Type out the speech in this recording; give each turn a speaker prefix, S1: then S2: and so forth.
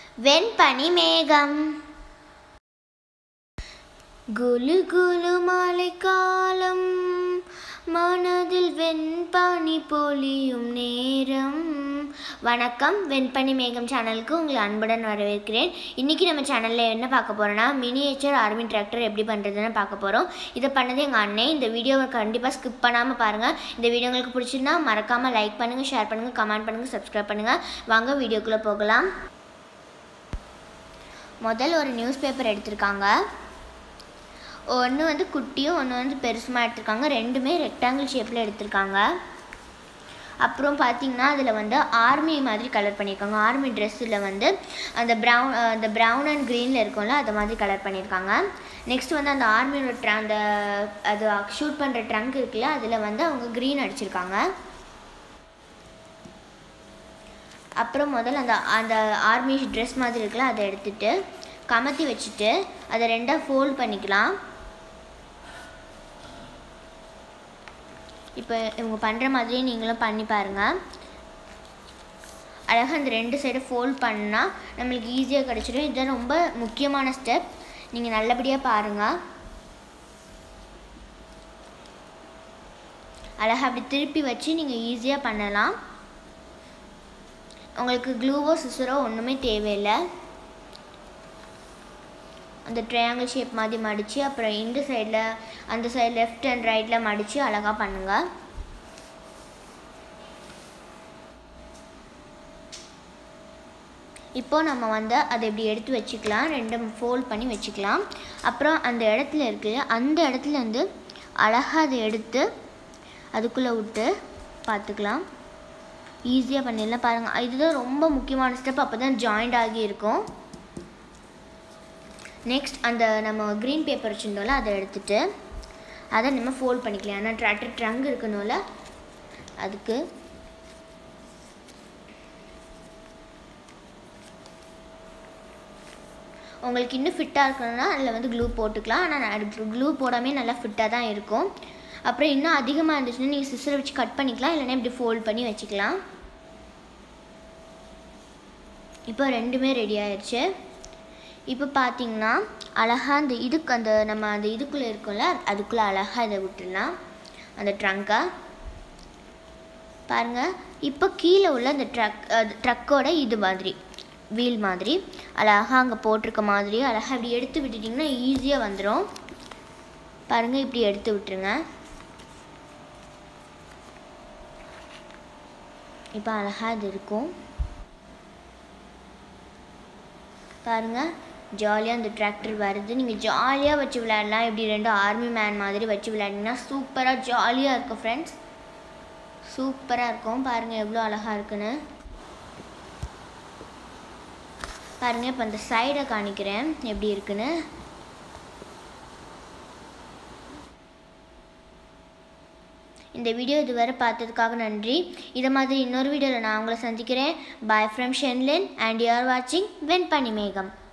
S1: வெண்பனி மேகம் குலு குலு மழைக்காலம் மனதில் வெண்பனி பொழியும் நேரம் வணக்கம் வெண்பனி மேகம் சேனலுக்கு உங்களை அன்புடன் வரவேற்கிறேன் இன்றைக்கி நம்ம சேனலில் என்ன பார்க்க போகிறோன்னா மினியேச்சர் ஆர்மி டிராக்டர் எப்படி பண்ணுறதுன்னு பார்க்க போகிறோம் இதை பண்ணது எங்கள் அண்ணன் இந்த வீடியோவை கண்டிப்பாக ஸ்கிப் பண்ணாமல் பாருங்கள் இந்த வீடியோ உங்களுக்கு பிடிச்சிருந்தா மறக்காமல் லைக் பண்ணுங்கள் ஷேர் பண்ணுங்கள் கமெண்ட் பண்ணுங்கள் சப்ஸ்கிரைப் பண்ணுங்கள் வாங்க வீடியோக்குள்ளே போகலாம் முதல் ஒரு நியூஸ் பேப்பர் எடுத்திருக்காங்க ஒன்று வந்து குட்டியும் ஒன்று வந்து பெருசுமாக எடுத்திருக்காங்க ரெண்டுமே ரெக்டாங்கிள் ஷேப்பில் எடுத்திருக்காங்க அப்புறம் பார்த்தீங்கன்னா அதில் வந்து ஆர்மி மாதிரி கலர் பண்ணியிருக்காங்க ஆர்மி ட்ரெஸ்ஸில் வந்து அந்த ப்ரௌன் அந்த ப்ரௌன் அண்ட் க்ரீனில் இருக்கும்ல அது மாதிரி கலர் பண்ணியிருக்காங்க நெக்ஸ்ட் வந்து அந்த ஆர்மியோட ட்ர அந்த அது ஷூட் பண்ணுற ட்ரங்க் இருக்குல்ல அதில் வந்து அவங்க க்ரீன் அடிச்சிருக்காங்க அப்புறம் முதல்ல அந்த அந்த ஆர்மி ட்ரெஸ் மாதிரி இருக்குல்ல அதை எடுத்துட்டு கமத்தி வச்சுட்டு அதை ரெண்டாக ஃபோல்ட் பண்ணிக்கலாம் இப்போ இவங்க பண்ணுற மாதிரியே நீங்களும் பண்ணி பாருங்கள் அழகாக அந்த ரெண்டு சைடு ஃபோல்ட் பண்ணால் நம்மளுக்கு ஈஸியாக கிடச்சிடும் இதுதான் ரொம்ப முக்கியமான ஸ்டெப் நீங்கள் நல்லபடியாக பாருங்கள் அழகாக அப்படி திருப்பி வச்சு நீங்கள் ஈஸியாக பண்ணலாம் உங்களுக்கு க்ளூவோ சிசரோ ஒன்றுமே தேவையில்லை அந்த ட்ரையாங்கிள் ஷேப் மாதிரி மடித்து அப்புறம் இந்த சைடில் அந்த சைடு லெஃப்ட் அண்ட் ரைட்டில் மடித்து அழகாக பண்ணுங்கள் இப்போது நம்ம வந்து அதை இப்படி எடுத்து வச்சுக்கலாம் ரெண்டும் ஃபோல்ட் பண்ணி வச்சுக்கலாம் அப்புறம் அந்த இடத்துல இருக்குது அந்த இடத்துல வந்து அழகாக அதை எடுத்து அதுக்குள்ளே விட்டு பார்த்துக்கலாம் ஈஸியாக பண்ணிடலாம் பாருங்கள் இதுதான் ரொம்ப முக்கியமான ஸ்டெப் அப்போ தான் ஜாயிண்ட் ஆகி இருக்கும் நெக்ஸ்ட் அந்த நம்ம க்ரீன் பேப்பர் வச்சுருந்தோம்ல அதை எடுத்துகிட்டு அதை நம்ம ஃபோல்ட் பண்ணிக்கலாம் ஏன்னா ட்ராக்டர் ட்ரங்க் இருக்கணும்ல அதுக்கு உங்களுக்கு இன்னும் ஃபிட்டாக இருக்கணும்னா அதில் வந்து க்ளூ போட்டுக்கலாம் ஆனால் க்ளூ போடாமே நல்லா ஃபிட்டாக தான் இருக்கும் அப்புறம் இன்னும் அதிகமாக இருந்துச்சுன்னா நீங்கள் சிஸ்டரை வச்சு கட் பண்ணிக்கலாம் இல்லைன்னா இப்படி ஃபோல்ட் பண்ணி வச்சுக்கலாம் இப்போ ரெண்டுமே ரெடி ஆயிடுச்சு இப்போ பார்த்தீங்கன்னா அழகாக அந்த இதுக்கு அந்த நம்ம அந்த இதுக்குள்ளே இருக்கோம்ல அதுக்குள்ளே அழகாக இதை விட்டுடலாம் அந்த ட்ரங்கை பாருங்கள் இப்போ கீழே உள்ள அந்த ட்ரக் ட்ரக்கோட இது மாதிரி வீல் மாதிரி அழகாக அங்கே போட்டிருக்க மாதிரி அழகாக இப்படி எடுத்து விட்டுட்டிங்கன்னா ஈஸியாக வந்துடும் பாருங்கள் இப்படி எடுத்து விட்டுருங்க இப்போ அழகாக இது இருக்கும் பாருங்கள் ஜாலியாக அந்த டிராக்டர் வருது நீங்கள் ஜாலியாக வச்சு விளையாடலாம் இப்படி ரெண்டு ஆர்மி மேன் மாதிரி வச்சு விளையாடிங்கன்னா சூப்பராக ஜாலியாக இருக்கும் ஃப்ரெண்ட்ஸ் சூப்பராக இருக்கும் பாருங்கள் எவ்வளோ அழகாக இருக்குன்னு பாருங்கள் இப்போ அந்த சைடை காணிக்கிறேன் எப்படி இருக்குன்னு இந்த வீடியோ இதுவரை பார்த்ததுக்காக நன்றி இதை மாதிரி இன்னொரு வீடியோவில் நான் உங்களை சந்திக்கிறேன் bye from Shenlin and you are வாட்சிங் வெண்பனி மேகம்